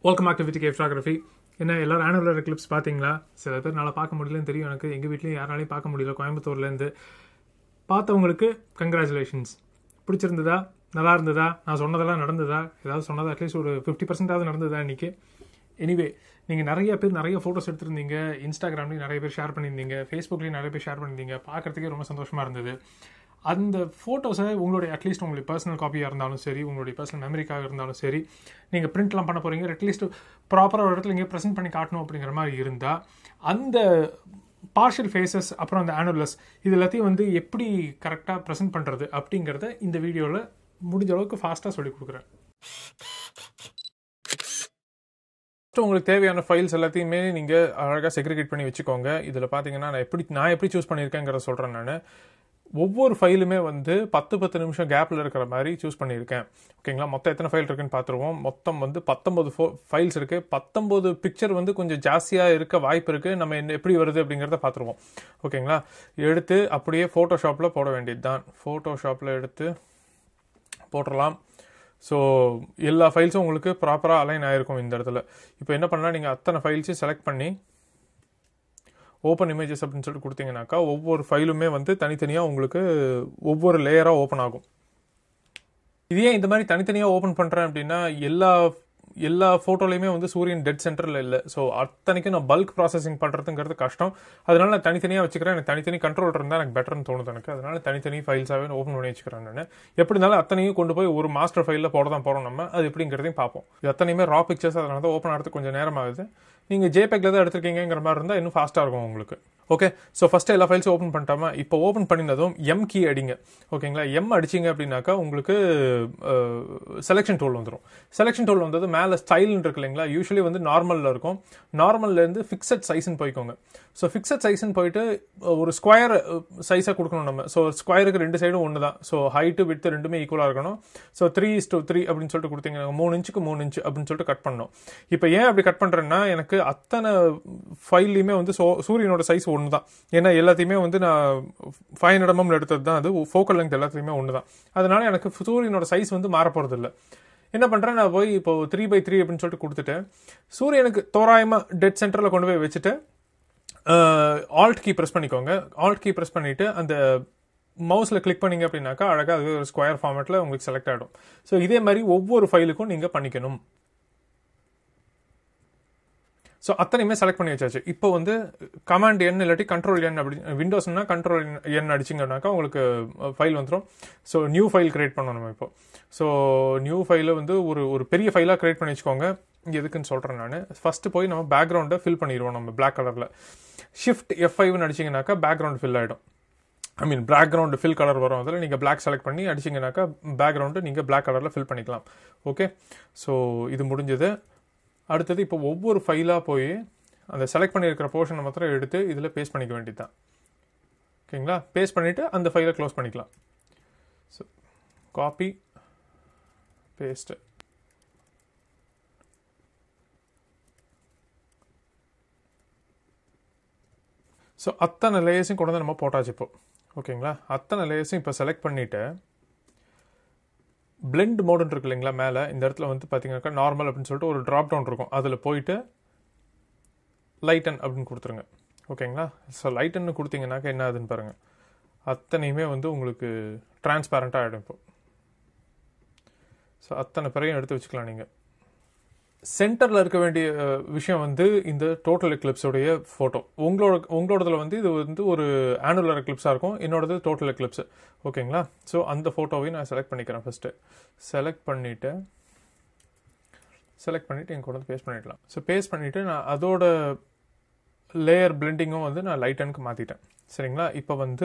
welcome back to with cap photography என்ன எல்லாரும் ஆனுவலர் clips பார்த்தீங்களா சில பேர் நல்லா பார்க்க முடியலன்னு தெரியும் எனக்கு எங்கள் வீட்லேயும் யாராலையும் பார்க்க முடியல கோயம்புத்தூர்லேருந்து பார்த்தவங்களுக்கு கங்க்ராச்சுலேஷன்ஸ் பிடிச்சிருந்ததா நல்லா இருந்ததா நான் சொன்னதெல்லாம் நடந்ததா ஏதாவது சொன்னதா அட்லீஸ்ட் ஒரு ஃபிஃப்டி பர்சன்டாவது நடந்ததா இன்னைக்கு எனிவே நீங்கள் நிறைய பேர் நிறைய ஃபோட்டோஸ் எடுத்திருந்தீங்க இன்ஸ்டாகிராம்லேயும் நிறைய பேர் ஷேர் பண்ணியிருந்தீங்க ஃபேஸ்புக்லேயும் நிறைய பேர் ஷேர் பண்ணியிருந்தீங்க பார்க்குறதுக்கே ரொம்ப சந்தோஷமாக இருந்தது அந்த ஃபோட்டோஸை உங்களுடைய அட்லீஸ்ட் உங்களுடைய பர்சனல் காப்பியாக இருந்தாலும் சரி உங்களுடைய பர்சனல் மெமரிக்காக இருந்தாலும் சரி நீங்கள் பிரிண்ட்லாம் பண்ண போகிறீங்க அட்லீஸ்ட் ப்ராப்பராக ஒரு இடத்துல இங்கே ப்ரெசென்ட் பண்ணி காட்டணும் அப்படிங்கிற மாதிரி இருந்தால் அந்த பார்ஷியல் ஃபேஸஸ் அப்புறம் அந்த ஆனுவலஸ் இது எல்லாத்தையும் வந்து எப்படி கரெக்டாக ப்ரெசென்ட் பண்ணுறது அப்படிங்கிறத இந்த வீடியோவில் முடிஞ்ச அளவுக்கு ஃபாஸ்ட்டாக சொல்லி கொடுக்குறேன் ஃபஸ்ட்டு உங்களுக்கு தேவையான ஃபைல்ஸ் எல்லாத்தையுமே நீங்கள் அழகாக செக்ரிகேட் பண்ணி வச்சுக்கோங்க இதில் பார்த்தீங்கன்னா நான் எப்படி நான் எப்படி சூஸ் பண்ணியிருக்கேங்கிறத சொல்கிறேன் நான் ஒவ்வொரு ஃபைலுமே வந்து பத்து பத்து நிமிஷம் கேப்பில் இருக்கிற மாதிரி சூஸ் பண்ணியிருக்கேன் ஓகேங்களா மொத்தம் எத்தனை ஃபைல் இருக்குன்னு பார்த்துருவோம் மொத்தம் வந்து பத்தொம்பது ஃபோ ஃபைல்ஸ் இருக்குது பத்தொம்பது பிக்சர் வந்து கொஞ்சம் ஜாஸ்தியாக இருக்க வாய்ப்பு இருக்குது நம்ம என்ன எப்படி வருது அப்படிங்கிறத பார்த்துருவோம் ஓகேங்களா எடுத்து அப்படியே ஃபோட்டோஷாப்பில் போட வேண்டியது தான் ஃபோட்டோஷாப்பில் எடுத்து போட்டுடலாம் ஸோ எல்லா ஃபைல்ஸும் உங்களுக்கு ப்ராப்பராக அலைன் ஆகிருக்கும் இந்த இடத்துல இப்போ என்ன பண்ணலாம் நீங்கள் அத்தனை ஃபைல்ஸையும் செலக்ட் பண்ணி ஓப்பன் இமேஜஸ் அப்படின்னு சொல்லிட்டு கொடுத்தீங்கன்னாக்கா ஒவ்வொரு ஃபைலுமே வந்து தனித்தனியாக உங்களுக்கு ஒவ்வொரு லேயராக ஓப்பன் ஆகும் இதே இந்த மாதிரி தனித்தனியாக ஓப்பன் பண்ணுறேன் அப்படின்னா எல்லா எல்லா ஃபோட்டோலையுமே வந்து சூரியன் டெட் சென்டரில் இல்லை ஸோ அத்தனைக்கும் நான் பல்க் ப்ராசஸிங் பண்ணுறதுங்கிறது கஷ்டம் அதனால நான் தனித்தனியாக வச்சுக்கிறேன் எனக்கு தனித்தனி கண்ட்ரோல் இருந்தால் எனக்கு பெட்டர்னு தோணுது எனக்கு அதனால தனித்தனி ஃபைல்ஸாகவே ஓப்பன் பண்ணி வச்சுக்கிறேன் நான் எப்படி இருந்தாலும் அத்தனையும் கொண்டு போய் ஒரு மாஸ்டர் ஃபைலில் போட தான் போகிறோம் நம்ம அது எப்படிங்கிறதையும் பார்ப்போம் இது அத்தனையுமே ரா பிக்சர்ஸ் அதனால தான் ஓப்பன் ஆகிறதுக்கு கொஞ்சம் நேரம் ஆகுது நீங்கள் ஜேபேக்கில் தான் எடுத்திருக்கீங்கிற மாதிரி இருந்தால் இன்னும் ஃபாஸ்ட்டாக இருக்கும் உங்களுக்கு ஓகே ஸோ ஃபஸ்ட்டு எல்லா ஃபைல்ஸும் ஓப்பன் பண்ணிட்டாமா இப்போ ஓப்பன் பண்ணினதும் எம் கீ அடிங்க ஓகேங்களா எம் அடிச்சிங்க அப்படின்னாக்கா உங்களுக்கு செலெக்ஷன் டூல் வந்துடும் செலெக்ஷன் டூல் வந்தது மேலே ஸ்டைல்னு இருக்கு இல்லைங்களா யூஸ்வலி வந்து நார்மலில் இருக்கும் நார்மல்லேருந்து ஃபிக்ஸட் சைஸ்ன்னு போய்க்கோங்க ஸோ ஃபிக்ஸட் சைஸ்ன்னு போயிட்டு ஒரு ஸ்கொயர் சைஸாக கொடுக்கணும் நம்ம ஸோ ஸ்கொயருக்கு ரெண்டு சைடும் ஒன்று தான் ஸோ ஹைட்டு விட்டு ரெண்டுமே ஈக்குவலாக இருக்கணும் so three is two three அப்படின்னு சொல்லிட்டு கொடுத்தீங்க மூணு இன்ச்சுக்கு மூணு இன்ச்சு அப்படின்னு சொல்லிட்டு கட் பண்ணணும் இப்போ ஏன் அப்படி கட் பண்ணுறேன்னா எனக்கு அத்தனை ஃபைல்லையுமே வந்து சோ சூரியனோட சைஸ் ஒன்று தான் ஏன்னா எல்லாத்தையுமே வந்து நான் ஃபைவ் ஹண்ட்ரட் எம்எம்ல எடுத்தது தான் அது ஃபோக்கல் லெங்க் எல்லாத்துலேயுமே ஒன்று தான் அதனால எனக்கு சூரியனோட சைஸ் வந்து மாற போகிறது இல்லை என்ன பண்ணுறேன் நான் போய் இப்போ த்ரீ பை த்ரீ அப்படின்னு சொல்லிட்டு கொடுத்துட்டு சூரியனுக்கு தோராயமாக டெட் சென்டரில் கொண்டு போய் வச்சுட்டு ஆல்ட் கீ ப்ரெஸ் பண்ணிக்கோங்க ஆல்ட் கீ ப்ரெஸ் பண்ணிவிட்டு அந்த மவுஸில் கிளிக் பண்ணிங்க அப்படின்னாக்கா அழகாக அது ஒரு ஸ்கொயர் ஃபார்மேட்டில் உங்களுக்கு செலக்ட் ஆகிடும் ஸோ இதே மாதிரி ஒவ்வொரு ஃபைலுக்கும் நீங்கள் பண்ணிக்கணும் ஸோ அத்தனையுமே செலக்ட் பண்ணி வச்சாச்சு இப்போ வந்து கமாண்ட் என் இல்லாட்டி கண்ட்ரோல் என் அப்படி விண்டோஸ்னா கண்ட்ரோல் என் அடிச்சிங்கனாக்கா உங்களுக்கு ஃபைல் வந்துடும் ஸோ நியூ ஃபைல் கிரியேட் பண்ணணும் நம்ம இப்போ ஸோ நியூ ஃபைலை வந்து ஒரு ஒரு பெரிய ஃபைலாக கிரியேட் பண்ணி வச்சுக்கோங்க எதுக்குன்னு சொல்கிறேன் நான் ஃபஸ்ட்டு போய் நம்ம பேக்ரவுண்டை ஃபில் பண்ணிடுவோம் நம்ம பிளாக் கலரில் ஷிஃப்ட் எஃப் ஃபைவ்னு அடிச்சிங்கனாக்கா பேக்ரவுண்ட் ஃபில் ஆகிடும் I mean background fill colour வரும் அதில் நீங்கள் பிளாக் செலக்ட் பண்ணி அடிச்சிங்கனாக்கா பேக்ரவுண்டு நீங்கள் பிளாக் கலரில் ஃபில் பண்ணிக்கலாம் ஓகே ஸோ இது முடிஞ்சது அடுத்தது இப்போ ஒவ்வொரு ஃபைலாக போய் அந்த செலக்ட் பண்ணியிருக்கிற போர்ஷனை மாத்திரம் எடுத்து இதில் பேஸ்ட் பண்ணிக்க வேண்டியது தான் ஓகேங்களா பேஸ்ட் பண்ணிவிட்டு அந்த ஃபைலை க்ளோஸ் பண்ணிக்கலாம் ஸோ காப்பி பேஸ்ட்டு ஸோ அத்தனை லேயர்ஸையும் கொண்டு வந்து நம்ம போட்டாச்சு இப்போ ஓகேங்களா அத்தனை லேயர்ஸையும் இப்போ செலக்ட் பண்ணிவிட்டு பிளெண்ட் மோடுன்னு இருக்கு இல்லைங்களா மேலே இந்த இடத்துல வந்து பார்த்தீங்கன்னாக்கா நார்மல் அப்படின்னு சொல்லிட்டு ஒரு ட்ராப் டவுன் இருக்கும் அதில் போயிட்டு லைட்டன் அப்படின்னு கொடுத்துருங்க ஓகேங்களா ஸோ லைட்டன்னு கொடுத்தீங்கன்னாக்கா என்ன ஆகுதுன்னு பாருங்கள் அத்தனையுமே வந்து உங்களுக்கு டிரான்ஸ்பேரண்ட்டாக ஆகிடும் இப்போ ஸோ அத்தனை பிறையும் எடுத்து வச்சுக்கலாம் நீங்கள் சென்டரில் இருக்க வேண்டிய விஷயம் வந்து இந்த டோட்டல் எக்லிப்ஸோடைய ஃபோட்டோ உங்களோட உங்களோடதுல வந்து இது வந்து ஒரு ஆனுலர் எக்லிப்ஸாக இருக்கும் என்னோடது டோட்டல் எக்லிப்ஸ் ஓகேங்களா ஸோ அந்த ஃபோட்டோவையும் நான் செலக்ட் பண்ணிக்கிறேன் ஃபஸ்ட்டு செலக்ட் பண்ணிவிட்டு செலக்ட் பண்ணிவிட்டு என் கூட வந்து பேஸ்ட் பண்ணிடலாம் ஸோ பேஸ்ட் பண்ணிவிட்டு நான் அதோட லேயர் பிளெண்டிங்கும் வந்து நான் லைட்டனுக்கு மாற்றிட்டேன் சரிங்களா இப்போ வந்து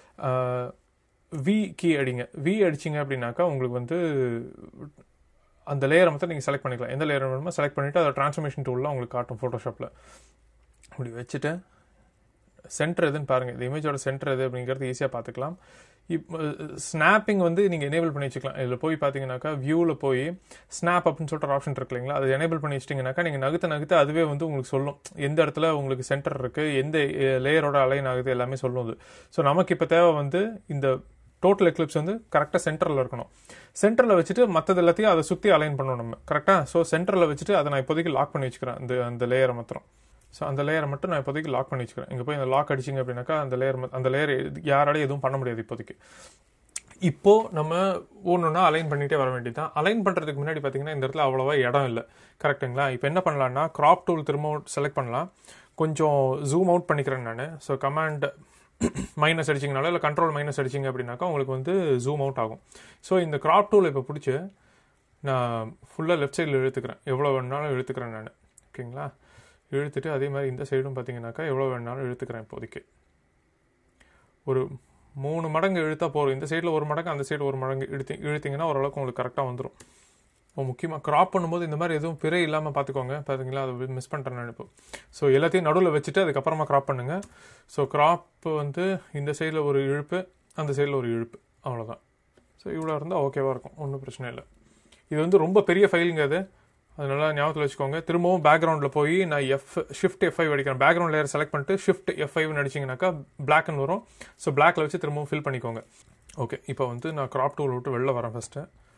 வி கீ அடிங்க வி அடிச்சிங்க அப்படின்னாக்கா உங்களுக்கு வந்து அந்த லேயரை மட்டும் நீங்கள் செலக்ட் பண்ணிக்கலாம் எந்த லேயர் வேணுமோ செலக்ட் பண்ணிவிட்டு அதை ட்ரான்ஸ்ஃபர்மேஷன் டூலில் உங்களுக்கு காட்டும் ஃபோட்டோஷாப்பில் அப்படி வச்சுட்டு சென்டர் எதுன்னு பாருங்கள் இந்த இமேஜோட சென்டர் எது அப்படிங்கிறது ஈஸியாக பார்த்துக்கலாம் இப்போ ஸ்னாப்பிங் வந்து நீங்கள் எனேபிள் பண்ணி வச்சுக்கலாம் இதில் போய் பார்த்தீங்கன்னாக்கா வியூவில் போய் ஸ்னாப் அப்படின்னு சொல்லிட்டு ஒரு ஆப்ஷன் இருக்கு இல்லைங்களா அதை எனேபிள் பண்ணி வச்சிட்டிங்கனாக்கா நீங்கள் நகர்த்த நகர்த்து அதுவே வந்து உங்களுக்கு சொல்லும் எந்த இடத்துல உங்களுக்கு சென்டர் இருக்குது எந்த லேயரோட அலைன் ஆகுது எல்லாமே சொல்லும் அது ஸோ நமக்கு இப்போ தேவை வந்து இந்த டோட்டல் எக்லிப்ஸ் வந்து கரெக்டாக சென்டரில் இருக்கணும் சென்டரில் வச்சுட்டு மற்றது எல்லாத்தையும் அதை சுற்றி அலைன் பண்ணணும் நம்ம கரெக்டாக ஸோ சென்டரில் வச்சுட்டு அதை நான் இப்போதைக்கு லாக் பண்ணி வச்சுக்கிறேன் அந்த அந்த லேயரை மாத்திரம் ஸோ அந்த லேயரை மட்டும் நான் இப்போதைக்கு லாக் பண்ணி வச்சுக்கிறேன் இங்கே போய் இந்த லாக் அடிச்சிங்க அப்படின்னாக்கா அந்த லேயர் அந்த லேயர் யாராலையும் எதுவும் பண்ண முடியாது இப்போதைக்கு இப்போ நம்ம ஒன்றுனா அலைன் பண்ணிட்டே வர வேண்டியதுதான் அலைன் பண்ணுறதுக்கு முன்னாடி பார்த்தீங்கன்னா இந்த இடத்துல அவ்வளோவா இடம் இல்லை கரெக்ட்டுங்களா இப்போ என்ன பண்ணலாம்னா கிராப் டூல் திரும்பவும் செலக்ட் பண்ணலாம் கொஞ்சம் ஜூம் அவுட் பண்ணிக்கிறேன் நான் ஸோ கமாண்ட் மைனஸ் அடிச்சிங்கனால இல்லை கண்ட்ரோல் மைனஸ் அடிச்சிங்க அப்படின்னாக்கா உங்களுக்கு வந்து ஜூம் அவுட் ஆகும் ஸோ இந்த கிராப் டூல் இப்போ பிடிச்சி நான் ஃபுல்லாக லெஃப்ட் சைடில் இழுத்துக்கிறேன் எவ்வளோ வேணாலும் இழுத்துக்கிறேன் நான் ஓகேங்களா இழுத்துட்டு அதே மாதிரி இந்த சைடும் பார்த்தீங்கன்னாக்கா எவ்வளோ வேணாலும் இழுத்துக்கிறேன் இப்போதைக்கு ஒரு மூணு மடங்கு இழுத்தா போதும் இந்த சைடில் ஒரு மடங்கு அந்த சைடு ஒரு மடங்கு இழுத்தி இழுத்தீங்கன்னா ஓரளவுக்கு உங்களுக்கு கரெக்டாக வந்துடும் இப்போ முக்கியமாக கிராப் பண்ணும்போது இந்த மாதிரி எதுவும் பிறை இல்லாமல் பார்த்துக்கோங்க பார்த்தீங்களா அதை மிஸ் பண்ணுறேன் நான் இப்போ ஸோ எல்லாத்தையும் நடுவில் வச்சுட்டு அதுக்கப்புறமா கிராப் பண்ணுங்கள் ஸோ கிராப் வந்து இந்த சைடில் ஒரு இழுப்பு அந்த சைடில் ஒரு இழுப்பு அவ்வளோதான் ஸோ இவ்வளோ இருந்தால் ஓகேவாக இருக்கும் ஒன்றும் பிரச்சனை இல்லை இது வந்து ரொம்ப பெரிய ஃபைலுங்க அது அதனால ஞாபகத்தில் வச்சுக்கோங்க திரும்பவும் பேக்ரவுண்டில் போய் நான் எஃப் ஷிஃப்ட் எஃப் ஃபைவ் அடிக்கிறேன் பேக்ரவுண்ட் லேயர் செலக்ட் பண்ணிட்டு ஷிஃப்ட் எஃப் ஃபைவ் அடிச்சிங்கனாக்கா பிளாக்னு வரும் ஸோ பிளாக்ல வச்சு திரும்பவும் ஃபில் பண்ணிக்கோங்க ஓகே இப்போ வந்து நான் கிராப் டூல் விட்டு வெளில வரேன் ஃபஸ்ட்டு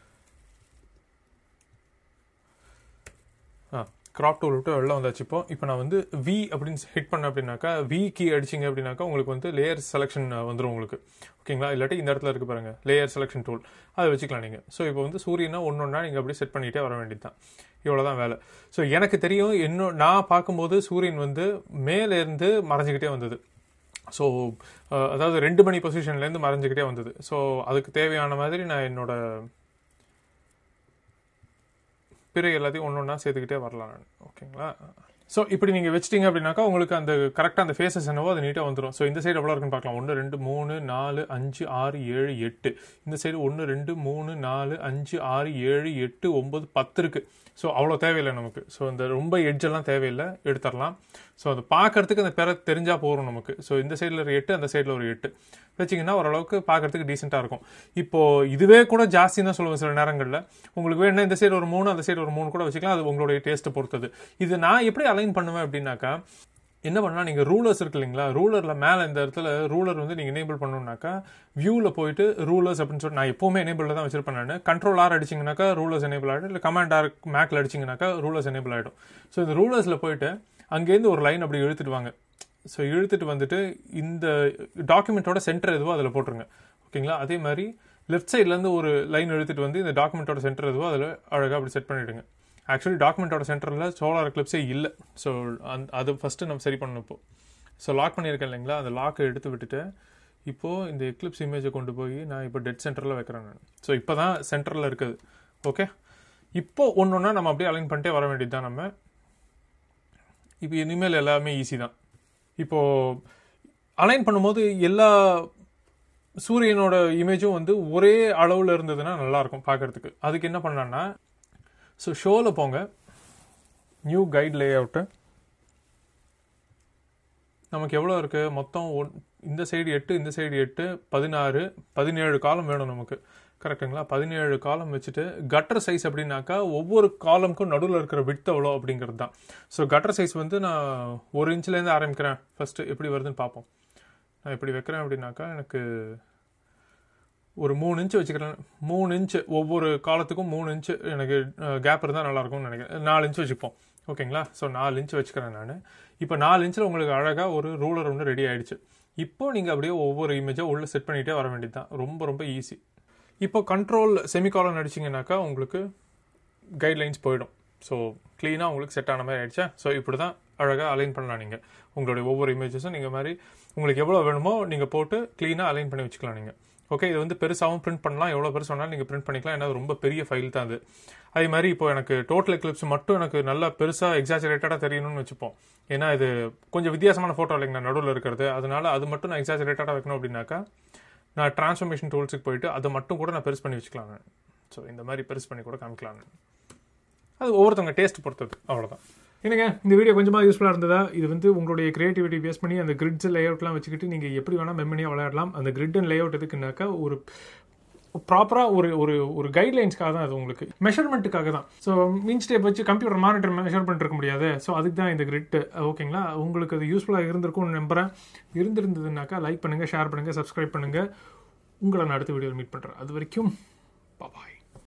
ஆ கிராப் டூல் விட்டு வெளில வந்தாச்சு இப்போ இப்போ நான் வந்து வி அப்படின்னு ஹிட் பண்ணேன் அப்படின்னாக்கா வி கீ அடிச்சிங்க அப்படின்னாக்கா உங்களுக்கு வந்து லேயர் செலெக்ஷன் வந்துடும் உங்களுக்கு ஓகேங்களா இல்லாட்டி இந்த இடத்துல இருக்கு பாருங்க லேயர் செலெக்ஷன் டூல் அதை வச்சுக்கலாம் நீங்கள் ஸோ இப்போ வந்து சூரியனா ஒன்று ஒன்றா நீங்கள் அப்படியே செட் பண்ணிகிட்டே வர வேண்டியது தான் இவ்வளோதான் வேலை ஸோ எனக்கு தெரியும் இன்னும் நான் பார்க்கும்போது சூரியன் வந்து மேலேருந்து மறைஞ்சிக்கிட்டே வந்தது ஸோ அதாவது ரெண்டு மணி பொசிஷன்லேருந்து மறைஞ்சிக்கிட்டே வந்தது ஸோ அதுக்கு தேவையான மாதிரி நான் என்னோட பிற எல்லாத்தையும் ஒன்று ஒன்றா சேர்த்துக்கிட்டே வரலாம் நான் ஓகேங்களா ஸோ இப்படி நீங்கள் வச்சிட்டீங்க அப்படின்னாக்கா உங்களுக்கு அந்த கரெக்டாக அந்த ஃபேஸஸ் என்னவோ அது நீட்டாக வந்துடும் ஸோ இந்த சைடு எவ்வளோ இருக்குன்னு பார்க்கலாம் ஒன்று ரெண்டு மூணு நாலு அஞ்சு ஆறு ஏழு எட்டு இந்த சைடு ஒன்று ரெண்டு மூணு நாலு அஞ்சு ஆறு ஏழு எட்டு ஒம்பது பத்து இருக்குது ஸோ அவ்வளோ தேவையில்லை நமக்கு ஸோ இந்த ரொம்ப எட்ஜெல்லாம் தேவையில்லை எடுத்துடலாம் ஸோ அது பார்க்கறதுக்கு அந்த பெற தெரிஞ்சால் போகிறோம் நமக்கு ஸோ இந்த சைடில் ஒரு எட்டு அந்த சைடில் ஒரு எட்டு வச்சிங்கன்னா ஓரளவுக்கு பார்க்கறதுக்கு டீசெண்டாக இருக்கும் இப்போ இதுவே கூட ஜாஸ்தின்னு தான் சொல்லுவேன் சில நேரங்களில் உங்களுக்கு வேணும்னா இந்த சைடு ஒரு மூணு அந்த சைடு ஒரு மூணு கூட வச்சுக்கலாம் அது உங்களுடைய டேஸ்ட்டை பொறுத்தது இது நான் எப்படி அலைன் பண்ணுவேன் அப்படின்னாக்கா என்ன பண்ணலாம் நீங்கள் ரூலர்ஸ் இருக்கு இல்லைங்களா ரூலரில் மேலே இந்த இடத்துல ரூலர் வந்து நீங்கள் எனேபிள் பண்ணணும்னாக்கா வியூவில் போயிட்டு ரூலர்ஸ் அப்படின்னு சொல்லிட்டு நான் எப்போவுமே எனேபிளில் தான் வச்சிருப்பேன் நான் கண்ட்ரோல் ஆர் அடிச்சிங்கனாக்கா ரூலர்ஸ் எனேபிள் ஆகிடும் இல்லை கமாண்ட் ஆர் மேக்கில் அடிச்சிங்கனாக்கா ரூலர்ஸ் எனேபிள் ஆகிடும் ஸோ இந்த ரூலர்ஸில் போயிட்டு அங்கேருந்து ஒரு லைன் அப்படி இழுத்துட்டு வாங்க ஸோ இழுத்துட்டு வந்துட்டு இந்த டாக்குமெண்ட்டோட சென்டர் எதுவோ அதில் போட்டுருங்க ஓகேங்களா அதே மாதிரி லெஃப்ட் சைட்லேருந்து ஒரு லைன் இழுத்துட்டு வந்து இந்த டாக்குமெண்ட்டோட சென்டர் எதுவோ அதில் அழகாக அப்படி செட் பண்ணிவிடுங்க ஆக்சுவலி டாக்குமெண்ட்டோட சென்டரில் சோலார் கிளிப்ஸே இல்லை ஸோ அந் அது ஃபஸ்ட்டு நம்ம சரி பண்ணணும் இப்போ ஸோ லாக் பண்ணியிருக்கேன் இல்லைங்களா அந்த லாக்கை எடுத்து விட்டுட்டு இப்போது இந்த எக்லிப்ஸ் இமேஜை கொண்டு போய் நான் இப்போ டெட் சென்டரில் வைக்கிறேன் நான் ஸோ இப்போ தான் சென்டரில் இருக்குது ஓகே இப்போ ஒன்று ஒன்றா நம்ம அப்படியே அலைன் பண்ணிட்டே வர வேண்டியது தான் நம்ம இப்போ இனிமேல் எல்லாமே ஈஸி தான் இப்போது அலைன் பண்ணும்போது எல்லா சூரியனோட இமேஜும் வந்து ஒரே அளவில் இருந்ததுன்னா நல்லாயிருக்கும் பார்க்குறதுக்கு அதுக்கு என்ன பண்ணலான்னா ஸோ ஷோவில் போங்க நியூ கைட் லே அவுட்டு நமக்கு எவ்வளோ இருக்குது மொத்தம் ஒன் இந்த சைடு எட்டு இந்த சைடு எட்டு பதினாறு பதினேழு காலம் வேணும் நமக்கு கரெக்டுங்களா பதினேழு காலம் வச்சுட்டு கட்டர் சைஸ் அப்படின்னாக்கா ஒவ்வொரு காலமுக்கும் நடுவில் இருக்கிற விட்த் எவ்வளோ அப்படிங்கிறது தான் ஸோ கட்டர் சைஸ் வந்து நான் ஒரு இன்ச்லேருந்து ஆரம்பிக்கிறேன் ஃபஸ்ட்டு எப்படி வருதுன்னு பார்ப்போம் நான் எப்படி வைக்கிறேன் அப்படின்னாக்கா எனக்கு ஒரு மூணு இன்ச்சு வச்சுக்கிறேன் மூணு இன்ச்சு ஒவ்வொரு காலத்துக்கும் மூணு இன்ச்சு எனக்கு கேப் இருந்தால் நல்லாயிருக்கும்னு நினைக்கிறேன் நாலு இன்ச்சு வச்சுப்போம் ஓகேங்களா ஸோ நாலு இன்ச்சு வச்சுக்கிறேன் நான் இப்போ நாலு இன்ச்சில் உங்களுக்கு அழகாக ஒரு ரூலர் ஒன்று ரெடி ஆயிடுச்சு இப்போ நீங்கள் அப்படியே ஒவ்வொரு இமேஜாக உள்ளே செட் பண்ணிகிட்டே வர வேண்டியது தான் ரொம்ப ரொம்ப ஈஸி இப்போ கண்ட்ரோல் செமிகாலன் அடிச்சிங்கனாக்கா உங்களுக்கு கைட்லைன்ஸ் போயிடும் ஸோ க்ளீனாக உங்களுக்கு செட் ஆன மாதிரி ஆயிடுச்சா ஸோ இப்படி தான் அழகாக அலைன் பண்ணலாம் நீங்கள் உங்களுடைய ஒவ்வொரு இமேஜஸும் நீங்கள் மாதிரி உங்களுக்கு எவ்வளோ வேணுமோ நீங்கள் போட்டு க்ளீனாக அலைன் பண்ணி வச்சுக்கலாம் நீங்கள் ஓகே இது வந்து பெருசாகவும் பிரிண்ட் பண்ணலாம் எவ்வளோ பெருசு வேணாலும் நீங்கள் பிரிண்ட் பண்ணிக்கலாம் ஏன்னா அது ரொம்ப பெரிய ஃபைல் தான் அது அதே மாதிரி இப்போ எனக்கு டோட்டல் எக்லிப்ஸ் மட்டும் எனக்கு நல்லா பெருசாக எக்ஸாஜரேட்டடாக தெரியணும்னு வச்சுப்போம் ஏன்னா இது கொஞ்சம் வித்தியாசமான ஃபோட்டோ இல்லைங்க நடுவில் இருக்கிறது அதனால அது மட்டும் நான் எக்ஸாஜரேட்டடாக வைக்கணும் அப்படின்னாக்கா நான் டிரான்ஸ்ஃபர்மேஷன் டூல்ஸுக்கு போயிட்டு அதை மட்டும் கூட நான் பெருசு பண்ணி வச்சுக்கலாம் நான் ஸோ இந்த மாதிரி பெருசு பண்ணி கூட காமிக்கலாம் நான் அது ஒவ்வொருத்தவங்க டேஸ்ட் பொறுத்தது அவ்வளோதான் என்னங்க இந்த வீடியோ கொஞ்சமாக யூஸ்ஃபுல்லாக இருந்ததா இது வந்து உங்களுடைய கிரியேட்டிவிட்டி பேஸ் பண்ணி அந்த கிரிட்ஸ் லேஅவுட்லாம் வச்சுக்கிட்டு நீங்கள் எப்படி வேணால் மெம்மனியாக விளையாடலாம் அந்த கிரிட் அண்ட் லேஅவுட் எதுக்குனாக்கா ஒரு ப்ராப்பராக ஒரு ஒரு ஒரு கைட்லைன்ஸ்க்காக தான் அது உங்களுக்கு மெஷர்மெண்ட்டுக்காக தான் ஸோ மீன்ஸ் டேப் வச்சு கம்ப்யூட்டர் மானிட்டர் மெஷர் பண்ணிருக்க முடியாது ஸோ அதுக்கு தான் இந்த கிரிட் ஓகேங்களா உங்களுக்கு அது யூஸ்ஃபுல்லாக இருந்திருக்கும்னு நம்புகிறேன் இருந்திருந்ததுனாக்கா லைக் பண்ணுங்கள் ஷேர் பண்ணுங்கள் சப்ஸ்கிரைப் பண்ணுங்கள் உங்களை நான் அடுத்த வீடியோவில் மீட் பண்ணுறேன் அது வரைக்கும் பாய்